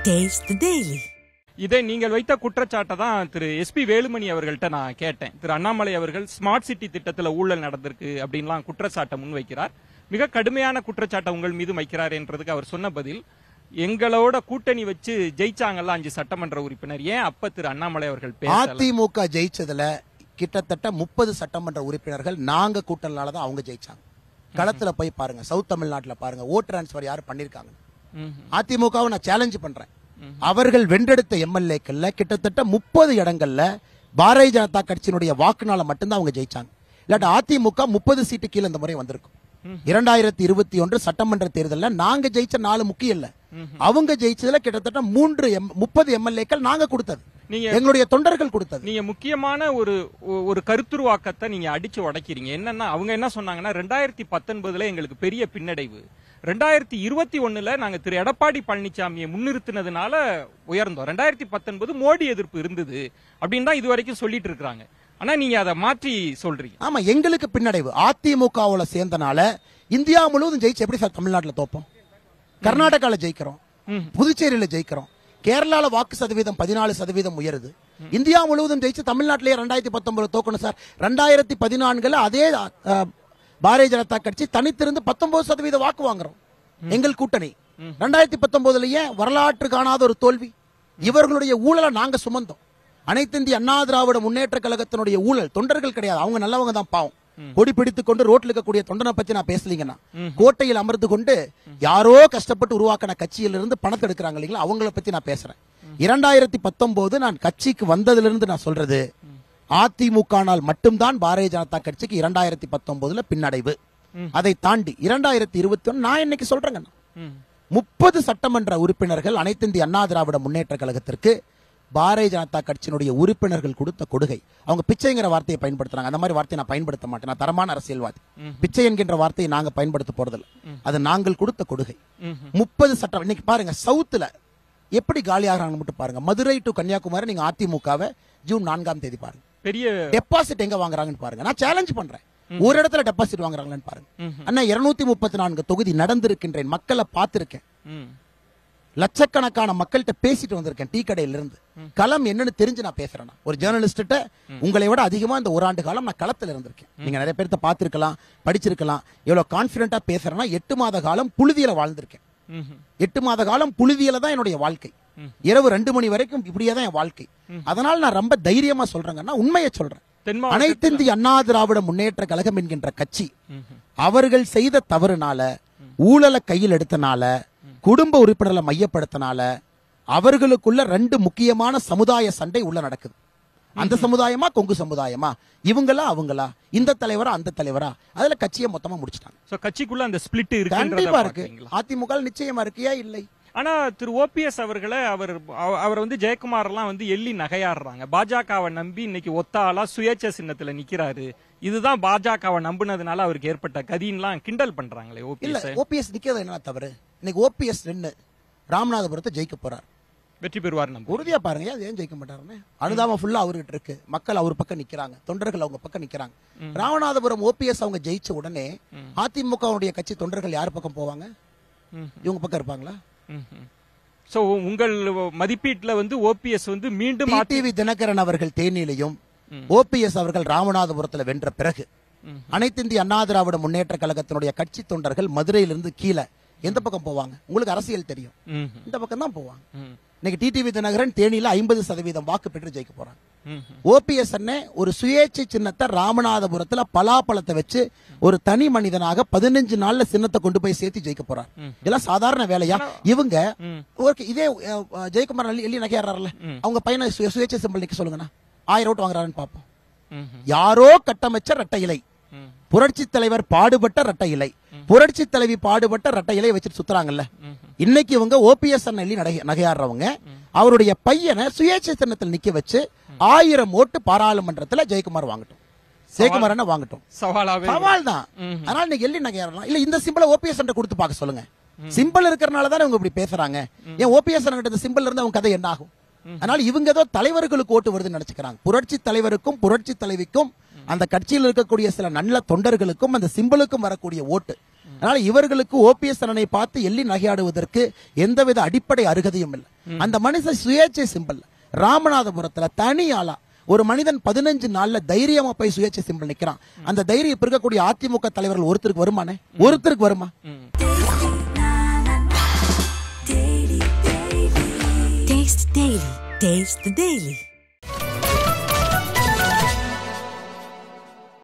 Taste the Daily. இதை நீங்கள் வைத்த குற்றச்சாட்டை தான் திரு எஸ்பி வேலுமணி அவர்கள்ட்ட நான் கேட்டேன் திரு அண்ணாமலை அவர்கள் ஸ்மார்ட் சிட்டி திட்டத்துல ஊழல் நடந்திருக்கு அப்படின்லாம் குற்றச்சாட்டை முன்வைக்கிறார் மிக கடுமையான குற்றச்சாட்டை உங்கள் மீது வைக்கிறார் என்றதுக்கு அவர் சொன்ன பதில் எங்களோட கூட்டணி வச்சு ஜெயிச்சாங்கல்ல அஞ்சு சட்டமன்ற உறுப்பினர் ஏன் அப்ப திரு அண்ணாமலை அவர்கள் பேசல அதிமுக ஜெயிச்சதுல கிட்டத்தட்ட முப்பது சட்டமன்ற உறுப்பினர்கள் நாங்க கூட்டனால தான் அவங்க ஜெயிச்சாங்க களத்துல போய் பாருங்க சவுத் தமிழ்நாட்டுல பாருங்க ஓட் டிரான்ஸ்பர் யாரு பண்ணிருக்காங்க ம்ஹும். அதிமுகவை நான் சேலஞ்ச் பண்றேன் அவர்கள் வென்றெடுத்த எம்எல்ஏக்கள்ல கிட்டத்தட்ட முப்பது இடங்கள்ல பாரதிய ஜனதா கட்சியினுடைய வாக்குனால மட்டும்தான் அவங்க ஜெயிச்சாங்க இல்லாட்டி அதிமுக முப்பது சீட்டு கீழே இந்த முறை வந்திருக்கும் இரண்டாயிரத்தி இருபத்தி ஒன்று சட்டமன்ற தேர்தல்ல நாங்க ஜெயிச்ச நாலு முக்கியம் இல்ல அவங்க ஜெயிச்சதுல கிட்டத்தட்ட மூன்று எம் முப்பது எம்எல்ஏக்கள் நாங்க கொடுத்தது நீங்க எங்களுடைய தொண்டர்கள் கொடுத்தது நீங்க முக்கியமான ஒரு ஒ- ஒரு கருத்துருவாக்கத்தை நீங்க அடிச்சு உடைக்கிறீங்க என்னன்னா அவங்க என்ன சொன்னாங்கன்னா ரெண்டாயிரத்தி பத்தொன்பதுல எங்களுக்கு பெரிய பின்னடைவு ரெண்டாயிரத்தி இருபத்தி ஒண்ணுல நாங்க திரு எடப்பாடி பழனிசாமியை முன்னிறுத்தினதுனால உயர்ந்தோம் ரெண்டாயிரத்தி பத்தொன்பது மோடி எதிர்ப்பு இருந்தது அப்படின்னு தான் இது வரைக்கும் சொல்லிட்டு இருக்காங்க ஆனா நீங்க அதை மாற்றி சொல்றீங்க ஆமா எங்களுக்கு பின்னடைவு அதிமுகவுல சேர்ந்தனால இந்தியா முழுவதும் ஜெயிச்சு எப்படி சார் தமிழ்நாட்டுல தோப்போம் கர்நாடகால ஜெயிக்கிறோம் புதுச்சேரியில ஜெயிக்கிறோம் கேரளால வாக்கு சதவீதம் பதினாலு சதவீதம் உயருது இந்தியா முழுவதும் ஜெயிச்சு தமிழ்நாட்டிலேயே ரெண்டாயிரத்தி பத்தொன்பது தோக்கணும் சார் ரெண்டாயிரத்தி பதினான்குல அதே அஹ், பாரதிய ஜனதா கட்சி தனித்திருந்து பத்தொன்பது சதவீத வாக்கு வாங்குறோம் எங்கள் கூட்டணி ரெண்டாயிரத்தி பத்தொன்பதுலயே வரலாற்று காணாத ஒரு தோல்வி இவர்களுடைய ஊழலை நாங்க சுமந்தோம் அனைத்து இந்திய அண்ணா திராவிட முன்னேற்ற கழகத்தினுடைய ஊழல் தொண்டர்கள் கிடையாது அவங்க நல்லவங்க தான் பாவம் கொடி பிடித்துக் கொண்டு ரோட்ல இருக்கக்கூடிய தொண்டனை பத்தி நான் பேசலீங்கன்னா கோட்டையில் அமர்ந்து கொண்டு யாரோ கஷ்டப்பட்டு உருவாக்கின கட்சியிலிருந்து பணத்தை எடுக்கிறாங்க இல்லைங்களா அவங்கள பத்தி நான் பேசுறேன் இரண்டாயிரத்தி பத்தொன்பது நான் கட்சிக்கு வந்ததிலிருந்து நான் சொல்றது அதிமுகனால் மட்டும்தான் பாரதிய ஜனதா கட்சிக்கு இரண்டாயிரத்தி பத்தொன்பதுல பின்னடைவு அதை தாண்டி இரண்டாயிரத்தி இருபத்தி ஒன்னு நான் இன்னைக்கு சொல்றேங்க முப்பது சட்டமன்ற உறுப்பினர்கள் அனைத்து இந்திய அண்ணா திராவிட முன்னேற்ற கழகத்திற்கு பாரதிய ஜனதா கட்சியினுடைய உறுப்பினர்கள் கொடுத்த கொடுகை அவங்க பிச்சைங்கிற வார்த்தையை பயன்படுத்துறாங்க அந்த மாதிரி வார்த்தையை நான் பயன்படுத்த மாட்டேன் நான் தரமான அரசியல்வாதி பிச்சை என்கின்ற வார்த்தையை நாங்க பயன்படுத்த போறதில்ல அது நாங்கள் கொடுத்த கொடுகை முப்பது சட்டம் இன்னைக்கு பாருங்க சவுத்துல எப்படி காலியாகிறாங்க மட்டும் பாருங்க மதுரை டு கன்னியாகுமரி நீங்க அதிமுகவை ஜூன் நான்காம் தேதி பாருங்க பெரிய டெபாசிட் எங்க வாங்குறாங்கன்னு பாருங்க நான் சேலஞ்ச் பண்றேன் ஒரு இடத்துல டெபாசிட் வாங்குறாங்களான்னு பாருங்க அண்ணா இருநூத்தி முப்பத்தி நான்கு தொகுதி நடந்திருக்கின்றேன் மக்களை பார்த்திருக்கேன் ம். லட்சக்கணக்கான மக்கள்கிட்ட பேசிட்டு வந்திருக்கேன் டீ கடையில இருந்து களம் என்னன்னு தெரிஞ்சு நான் பேசுறேன் நான். ஒரு ஜேர்னலிஸ்ட்ட உங்களை விட அதிகமா இந்த ஒரு ஆண்டு காலம் நான் களத்துல இருந்திருக்கேன் நீங்க நிறைய பேர்த்த பார்த்திருக்கலாம் படிச்சிருக்கலாம் எவ்வளவு கான்பிடண்டா பேசுறேன்னா எட்டு மாத காலம் புழுதியில வாழ்ந்திருக்கேன் ம்ஹும். எட்டு மாத காலம் புழுதியில தான் என்னுடைய வாழ்க்கை இரவு ரெண்டு மணி வரைக்கும் இப்படியே தான் என் வாழ்க்கை அதனால நான் ரொம்ப தைரியமா சொல்றேங்கன்னா உண்மையை சொல்றேன் தென் அனைத்து மாவட்டத்துல- இந்திய அண்ணா திராவிட முன்னேற்ற கழகம் என்கின்ற கட்சி அவர்கள் செய்த தவறுனால ஊழலை கையில் எடுத்தனால குடும்ப உறுப்பினர்களை மையப்படுத்தினால அவர்களுக்குள்ள ரெண்டு முக்கியமான சமுதாய சண்டை உள்ள நடக்குது அந்த சமுதாயமா கொங்கு சமுதாயமா இவங்களா அவங்களா இந்த தலைவரா அந்த தலைவரா அதுல கட்சியை மொத்தமா முடிச்சிட்டாங்க சோ கட்சிக்குள்ள அந்த ஸ்பிளிட் இருக்குன்றத கண்டிப்பா இருக்கு பாக்குறீங்களா? அதிமுக நிச்சயமா இருக்கியா இல்லை ஆனா திரு ஓபிஎஸ் அவர்களை அவர் அவ- அவர் வந்து ஜெயக்குமார் எல்லாம் வந்து எள்ளி நகையாடுறாங்க பாஜகவை நம்பி இன்னைக்கு ஒத்த ஆளா சுயேட்சை சின்னத்துல நிக்கிறாரு இதுதான் பாஜகவை நம்புனதுனால அவருக்கு ஏற்பட்ட கதின்லாம் கிண்டல் பண்றாங்களே இல்ல ஓபிஎஸ் ஓபிஎஸ் நிக்கிறது என்ன தவறு இன்னைக்கு ஓபிஎஸ் நின்னு ராமநாதபுரத்தை ஜெயிக்க போறார் வெற்றி பெறுவார் நம்ப உறுதியா பாருங்க அது ஏன் ஜெயிக்க மாட்டாருன்னு அனுதாபம் ஃபுல்லா அவர்கிட்ட இருக்கு மக்கள் அவர் பக்கம் நிக்கிறாங்க தொண்டர்கள் அவங்க பக்கம் நிக்கிறாங்க ராமநாதபுரம் ஓபிஎஸ் அவங்க ஜெயிச்ச உடனே அதிமுகவுடைய கட்சி தொண்டர்கள் யார் பக்கம் போவாங்க இவங்க பக்கம் இருப்பாங்களா சோ உங்கள் மதிப்பீட்டுல வந்து ஓபிஎஸ் வந்து மீண்டும் அதி- டிடிவி தினகரன் அவர்கள் தேனியிலையும் ஓபிஎஸ் அவர்கள் ராமநாதபுரத்துல வென்ற பிறகு அனைத்து இந்திய அண்ணா திராவிட முன்னேற்ற கழகத்தினுடைய கட்சி தொண்டர்கள் மதுரையிலிருந்து கீழே எந்த பக்கம் போவாங்க உங்களுக்கு அரசியல் தெரியும் ம், இந்த பக்கம் தான் போவாங்க ம், இன்னைக்கு டிடிவி தினகரன் தேனியில ஐம்பது சதவீதம் வாக்கு பெற்று ஜெயிக்க போறாங்க ம், ஓபிஎஸ் அண்ணே ஒரு சுயேட்சை சின்னத்தை ராமநாதபுரத்துல பலாப்பழத்தை வச்சு ஒரு தனி மனிதனாக பதினஞ்சு நாள்ல சின்னத்தை கொண்டு போய் சேர்த்து ஜெயிக்க போறார் இதெல்லாம் சாதாரண வேலையா இவங்க ஓகே இதே அஹ், ஜெயக்குமார் அள்ளி எள்ளி நகையாடுறாருல அவங்க பையனை சுய- சுயேட்சை சிம்பிள் நிக்க சொல்லுங்கண்ணா ஆயிரம் ஓட்டு வாங்குறாருன்னு பார்ப்போம் ம், யாரோ கட்டமைச்ச ரெட்டை இலை ம். புரட்சி தலைவர் பாடுபட்ட ரெட்டை இலை புரட்சி தலைவி பாடுபட்ட ரெட்டை இலை வச்சுட்டு சுத்துறாங்கல்ல இன்னைக்கு இவங்க ஓபிஎஸ் அண்ணி நகையாடுறவங்க அவருடைய பையனை சுயேட்சை சின்னத்தில் நிக்க வச்சு ஆயிரம் ஓட்டு பாராளுமன்றத்துல ஜெயக்குமார் வாங்கட்டும் ஜெயக்குமார் அண்ணா வாங்கட்டும் சவாலாவே சவால் தான் அதனால நீங்க எள்ளி நகையாடலாம் இல்ல இந்த சிம்பிளை ஓபிஎஸ் அண்ணா கொடுத்து பார்க்க சொல்லுங்க சிம்பிள் இருக்கறனால தானே இவங்க இப்படி பேசுறாங்க ஏன் ஓபிஎஸ் அண்ணா இந்த சிம்பிள் இருந்து அவங்க கதை என்ன ஆகும் அதனால இவங்க ஏதோ தலைவர்களுக்கு ஓட்டு வருதுன்னு நினைச்சுக்கிறாங்க புரட்சி தலைவருக்கும் புரட்சி தலைவிக்கும் அந்த கட்சியில் இருக்கக்கூடிய சில நல்ல தொண்டர்களுக்கும் அந்த சிம்பிளுக்கும் வரக்கூடிய ஓட்டு அதனால இவர்களுக்கு ஓபிஎஸ் அண்ணனை பார்த்து எள்ளி நகையாடுவதற்கு எந்தவித அடிப்படை அருகதையும் இல்லை அந்த மனுஷன் சுயேட்சை சிம்பல் ராமநாதபுரத்துல தனி ஆளா ஒரு மனிதன் பதினஞ்சு நாள்ல தைரியமா போய் சுயேட்சை சிம்பிள் நிக்கிறான் அந்த தைரியம் இப்ப இருக்கக்கூடிய அதிமுக தலைவர்கள் ஒருத்தருக்கு வருமானே ஒருத்தருக்கு வருமா Taste the Daily. Taste the Daily.